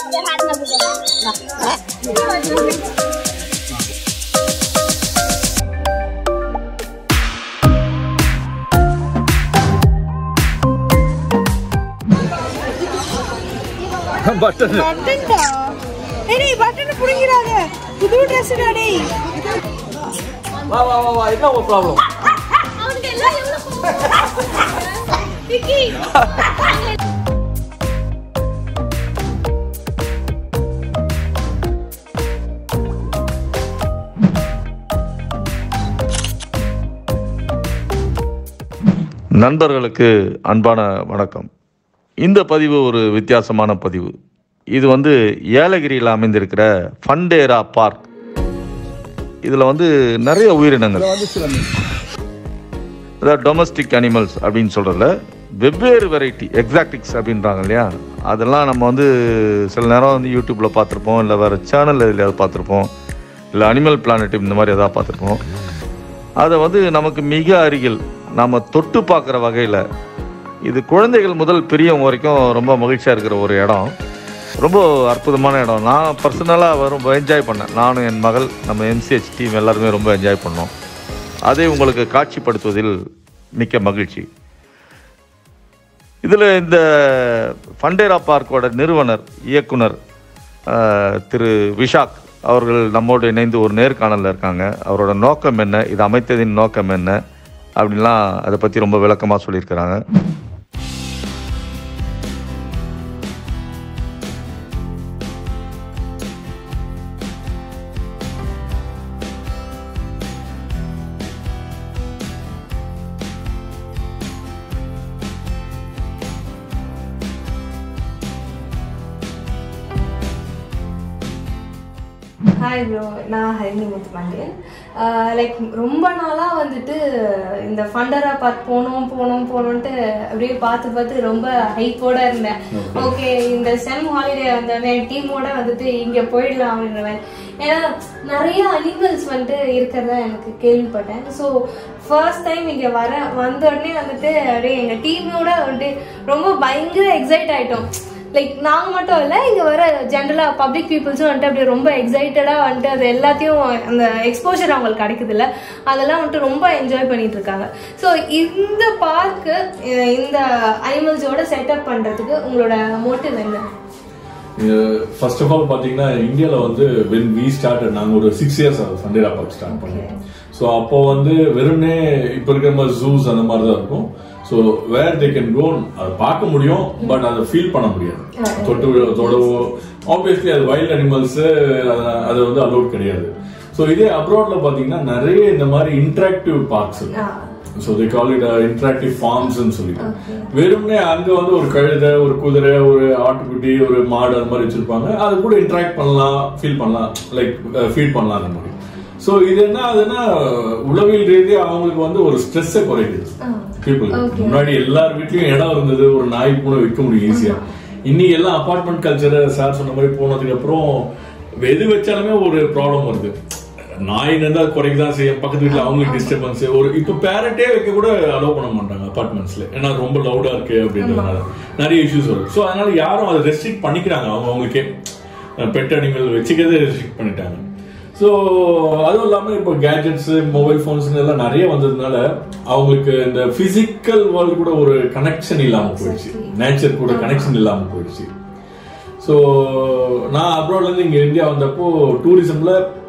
button பட்டன்டா ஏய் டேய் button புடிங்கறாங்க புது Dressடா டேய் வா வா வா வா என்ன ஒரு ப்ராப்ளம் அவனுக்கு எல்லாம் எவ்வளவு விக்கி நண்பர்களுக்கு அன்பான வணக்கம் இந்த பதிவு ஒரு வித்தியாசமான பதிவு இது வந்து ஏலகிரியில் அமைந்திருக்கிற ஃபண்டேரா பார்க் இதில் வந்து நிறைய உயிரினங்கள் அதாவது டொமஸ்டிக் அனிமல்ஸ் அப்படின்னு சொல்கிறதுல வெவ்வேறு வெரைட்டி எக்ஸாக்டிக்ஸ் அப்படின்றாங்க இல்லையா அதெல்லாம் நம்ம வந்து சில நேரம் வந்து யூடியூப்பில் பார்த்துருப்போம் இல்லை வேறு சேனல் எதுலையாவது பார்த்துருப்போம் இல்லை அனிமல் பிளானட் இந்த மாதிரி எதாவது பார்த்துருப்போம் அதை வந்து நமக்கு மிக அருகில் நாம் தொட்டு பார்க்குற வகையில் இது குழந்தைகள் முதல் பெரியவங்க வரைக்கும் ரொம்ப மகிழ்ச்சியாக இருக்கிற ஒரு இடம் ரொம்ப அற்புதமான இடம் நான் பர்சனலாக ரொம்ப என்ஜாய் பண்ணேன் நானும் என் மகள் நம்ம எம்சிஹெச் டீம் எல்லாருமே ரொம்ப என்ஜாய் பண்ணோம் அதை உங்களுக்கு காட்சிப்படுத்துவதில் மிக்க மகிழ்ச்சி இதில் இந்த ஃபண்டேரா பார்க்கோட நிறுவனர் இயக்குனர் அஹ், திரு விஷாக் அவர்கள் நம்மோடு இணைந்து ஒரு நேர்காணலில் இருக்காங்க அவரோட நோக்கம் என்ன இது அமைத்ததின் நோக்கம் என்ன அப்படின்லாம் அதை பற்றி ரொம்ப விளக்கமாக சொல்லியிருக்கிறாங்க ஹாய் ப்ரோ நான் ஹரிணி முத்துமாண்டியன் லைக் ரொம்ப நாளாக வந்துட்டு இந்த ஃபண்டரா பார்க் போகணும் போகணும் போகணுன்ட்டு அப்படியே பார்த்து பார்த்து ரொம்ப ஹைப்போட இருந்தேன் ஓகே இந்த செம் ஹாலிடே வந்தோடனே டீமோட வந்துட்டு இங்கே போயிடலாம் அப்படின்ற மாதிரி ஏன்னா நிறைய அனிமல்ஸ் வந்துட்டு இருக்கிறதா எனக்கு கேள்விப்பட்டேன் ஸோ ஃபர்ஸ்ட் டைம் இங்கே வர வந்த உடனே வந்துட்டு அப்படியே எங்கள் டீமோட வந்துட்டு ரொம்ப பயங்கர எக்ஸைட் ஆயிட்டோம் லைக் நாங்க மட்டும் இல்ல இங்க வர ஜென்ரலா பப்ளிக் பீப்புள்ஸும் வந்துட்டு அப்படியே ரொம்ப எக்ஸைட்டடா வந்துட்டு அது எல்லாத்தையும் அந்த எக்ஸ்போஷர் அவங்களுக்கு கிடைக்குது இல்ல அதெல்லாம் வந்துட்டு ரொம்ப என்ஜாய் பண்ணிட்டு இருக்காங்க ஸோ இந்த பார்க்கு இந்த அனிமல்ஸோட செட்டப் பண்றதுக்கு உங்களோட மோட்டிவ் என்ன ஃபர்ஸ்ட் ஆஃப் ஆல் பாத்தீங்கன்னா இந்தியால வந்து வென் வி ஸ்டார்டட் நாங்க ஒரு சிக்ஸ் இயர்ஸ் ஆகுது ஃபண்டேரா பார்க் ஸ்டார்ட் பண்ணோம் ஸோ அப்போ வந்து வெறும்னே இப்போ இருக்கிற மாதிரி ஜூஸ் அந்த மாதிரி தான் இருக்கும் so where they can go அதை பார்க்க முடியும் பட் அதை ஃபீல் பண்ண முடியாது தொட்டு தொடவோ ஆப்வியஸ்லி அது வைல்ட் அனிமல்ஸ் அது வந்து அலோட் கிடையாது ஸோ இதே அப்ராட்ல பாத்தீங்கன்னா நிறைய இந்த மாதிரி இன்டராக்டிவ் பார்க்ஸ் இருக்கு so they call it interactive ஃபார்ம்ஸ்னு சொல்லிட்டு வெறும்னே அங்க வந்து ஒரு கழுதை ஒரு குதிரை ஒரு ஆட்டுக்குட்டி ஒரு மாடு அந்த மாதிரி வச்சிருப்பாங்க அது கூட இன்டராக்ட் பண்ணலாம் ஃபீல் பண்ணலாம் லைக் ஃபீல் பண்ணலாம் அந்த மாதிரி ஸோ இது என்ன ஆகுதுன்னா உளவியல் ரீதியா அவங்களுக்கு வந்து ஒரு ஸ்ட்ரெஸ்ஸை குறைக்குது பீப்புள் முன்னாடி எல்லார் வீட்லயும் இடம் இருந்தது ஒரு நாய் பூனை வைக்க முடியும் ஈஸியா இன்னைக்கு எல்லாம் அபார்ட்மெண்ட் கல்ச்சர் சார் சொன்ன மாதிரி போனதுக்கு அப்புறம் எது வச்சாலுமே ஒரு ப்ராப்ளம் வருது நாய் இருந்தா குறைக்க தான் செய்யும் பக்கத்து வீட்டுல அவங்களுக்கு டிஸ்டர்பன்ஸ் ஒரு இப்ப பேரண்டே வைக்க கூட அலோவ் பண்ண மாட்டாங்க அபார்ட்மெண்ட்ஸ்ல ஏன்னா ரொம்ப லவுடா இருக்கு அப்படின்றதுனால நிறைய இஷ்யூஸ் வருது ஸோ அதனால யாரும் அதை ரெஸ்ட்ரிக்ட் பண்ணிக்கிறாங்க அவங்க அவங்களுக்கே பெட் அனிமல் வச்சுக்கிறதே ரெஸ்ட்ரிக்ட் பண்ணிட்டாங்க ஸோ அதுவும் இல்லாமல் இப்போ கேஜெட்ஸ் மொபைல் ஃபோன்ஸ் எல்லாம் நிறைய வந்ததுனால அவங்களுக்கு இந்த பிசிக்கல் வேர்ல்டு கூட ஒரு கனெக்ஷன் இல்லாமல் போயிடுச்சு நேச்சர் கூட கனெக்ஷன் இல்லாமல் போயிடுச்சு ஸோ நான் அப்ராட்லேருந்து இங்கே இந்தியா வந்தப்போ டூரிசம்ல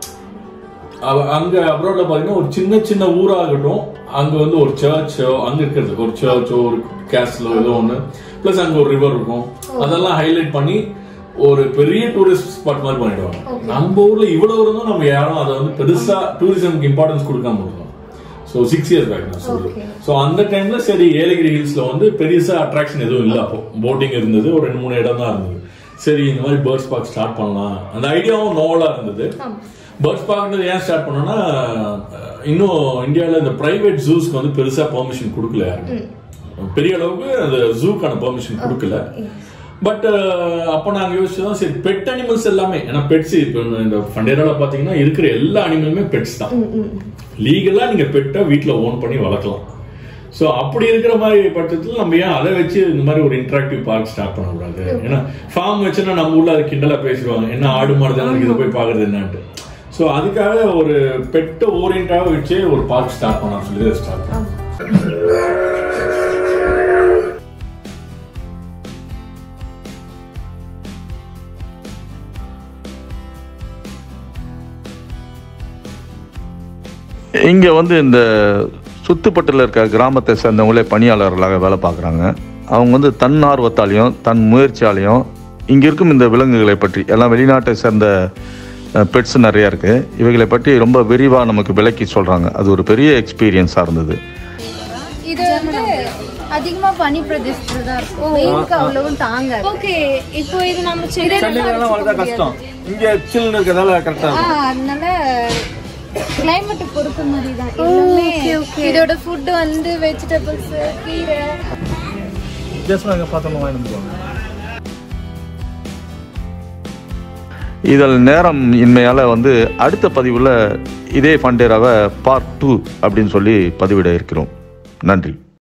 அவ- அங்க அப்ராட்ல பாத்தீங்கன்னா ஒரு சின்ன சின்ன ஊராகட்டும் அங்க வந்து ஒரு சர்ச்சோ அங்க இருக்கிறது ஒரு சர்ச்சோ ஒரு கேஸ்லோ ஏதோ ஒண்ணு பிளஸ் அங்க ஒரு ரிவர் இருக்கும் அதெல்லாம் ஹைலைட் பண்ணி ஒரு பெரிய டூரிஸ்ட் ஸ்பாட் மாதிரி பண்ணிடுவாங்க நம்ம ஊர்ல இவ்வளவு இருந்தும் நம்ம யாரும் அதை வந்து பெருசா டூரிசம்க்கு இம்பார்ட்டன்ஸ் கொடுக்காம இருக்கோம் ஸோ சிக்ஸ் இயர்ஸ் பேக் நான் சொல்றேன் ஸோ அந்த டைம்ல சரி ஏலகிரி ஹில்ஸ்ல வந்து பெருசா அட்ராக்ஷன் எதுவும் இல்லை அப்போ போட்டிங் இருந்தது ஒரு ரெண்டு மூணு இடம் தான் இருந்தது சரி இந்த மாதிரி பேர்ட்ஸ் பார்க் ஸ்டார்ட் பண்ணலாம் அந்த ஐடியாவும் நோவலா இருந்தது பேர்ட்ஸ் பார்க்ன்றது ஏன் ஸ்டார்ட் பண்ணோம்னா அஹ், இன்னும் இந்தியாவில் இந்த பிரைவேட் ஜூஸ்க்கு வந்து பெருசா பெர்மிஷன் கொடுக்கல யாருமே பெரிய அளவுக்கு அந்த ஜூக்கான பெர்மிஷன் கொடுக்கல பட் அப்போ நாங்க யோசிச்சோம் சரி பெட் அனிமல்ஸ் எல்லாமே ஏன்னா பெட்ஸ் இப்போ இந்த ஃபண்டேரால பாத்தீங்கன்னா இருக்கிற எல்லா அனிமலுமே பெட்ஸ் தான் லீகலா நீங்க பெட்டை வீட்ல ஓன் பண்ணி வளர்க்கலாம் ஸோ அப்படி இருக்கிற மாதிரி பட்சத்தில் நம்ம ஏன் அதை வச்சு இந்த மாதிரி ஒரு இன்டராக்டிவ் பார்க் ஸ்டார்ட் பண்ணக்கூடாது ஏன்னா ஃபார்ம் வச்சுன்னா நம்ம ஊர்ல அது கிண்டலா பேசுவாங்க என்ன ஆடு மாடு தானே இருக்கு, இதை போய் பார்க்கறது என்னன்ட்டு ஸோ அதுக்காக ஒரு பெட்ட ஓரியன்டாக வச்சு ஒரு பார்க் ஸ்டார்ட் பண்ணலாம் சொல்லி ஸ்டார்ட் பண்ணோம் இங்கே வந்து இந்த சுத்துப்பட்டில் இருக்க கிராமத்தை சேர்ந்தவங்களே பணியாளர்களாக வேலை பார்க்குறாங்க அவங்க வந்து தன் ஆர்வத்தாலையும் தன் முயற்சியாலையும் இங்கே இருக்கும் இந்த விலங்குகளை பற்றி எல்லாம் வெளிநாட்டை சேர்ந்த பெட்ஸ் நிறையா இருக்குது இவைகளை பற்றி ரொம்ப விரிவாக நமக்கு விளக்கி சொல்கிறாங்க அது ஒரு பெரிய எக்ஸ்பீரியன்ஸாக இருந்தது இது வந்து அதிகமா பனி பிரதேசத்துல தான் இருக்கும் வெயிலுக்கு அவ்வளவும் தாங்காது ஓகே இப்போ இது நம்ம செடி சென்னையிலலாம் வளர்த்தா கஷ்டம் இங்க சில்லுன்னு இருக்கிறதால கரெக்டா ஆ, அதனால கிளைமேட் பொறுத்த மாதிரி தான் எல்லாமே இதோட ஃபுட் வந்து வெஜிடபிள்ஸ் கீரை வித்தியாசமா எங்க பார்த்தோம் வாங்கிட்டு போவாங்க இதில் நேரம் இன்மையால் வந்து அடுத்த பதிவில் இதே ஃபண்டேராவை பார்ட் டூ அப்படின்னு சொல்லி பதிவிட இருக்கிறோம் நன்றி